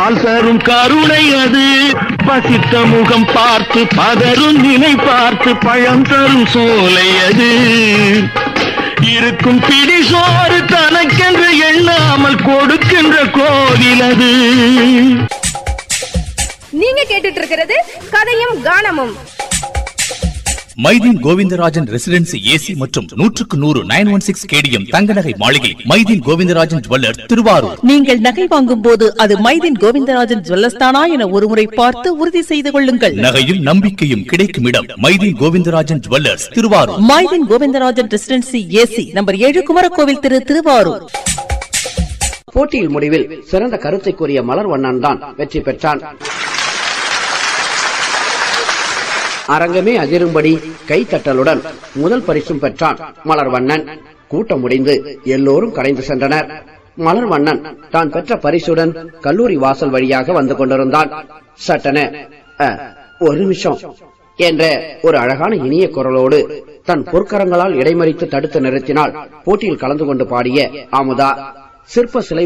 பால் தரும் கருணை அது பசித்த முகம் பார்த்து பதரும் நிலை பார்த்து பழம் தரும் சோலை அது இருக்கும் பிடி சோறு தனக்கென்று எண்ணாமல் கொடுக்கின்ற கோவில் அது நீங்க கேட்டுட்டு இருக்கிறது கதையும் கானமும் மைதீன் கோவிந்தராஜன் ரெசிடென்சி ஏசி மற்றும் நூற்றுக்கு நூறு நைன் ஒன் சிக்ஸ் கேடிஎம் தங்க நகை மாளிகை மைதீன் கோவிந்தராஜன் ஜுவல்லர் திருவாரூர் நீங்கள் நகை வாங்கும் போது அது மைதின் கோவிந்தராஜன் ஜுவல்லர்ஸ் தானா என ஒருமுறை பார்த்து உறுதி செய்து கொள்ளுங்கள் நகையும் நம்பிக்கையும் கிடைக்கும் இடம் Mydeen Govindarajan jewellers Thiruvarur Mydeen Govindarajan residency AC number ஏழு குமரகோவில் திரு திருவாரூர் போட்டியில் முடிவில் சிறந்த கருத்தை கூறிய மலர் வண்ணன் தான் வெற்றி பெற்றான் அரங்கமே அதிரும்படி கைத்தட்டலுடன் முதல் பரிசும் பெற்றான் மலர் வண்ணன் கூட்டம் முடிந்து எல்லோரும் கலைந்து சென்றனர் மலர் வண்ணன் தான் பெற்ற பரிசுடன் கல்லூரி வாசல் வழியாக வந்து கொண்டிருந்தான் சட்டன "அ, ஒரு நிமிஷம் என்ற ஒரு அழகான இனிய குரலோடு தன் பொற்கரங்களால் இடைமறித்து தடுத்து நிறுத்தினாள் போட்டியில் கலந்து கொண்டு பாடிய அமுதா சிற்ப சிலை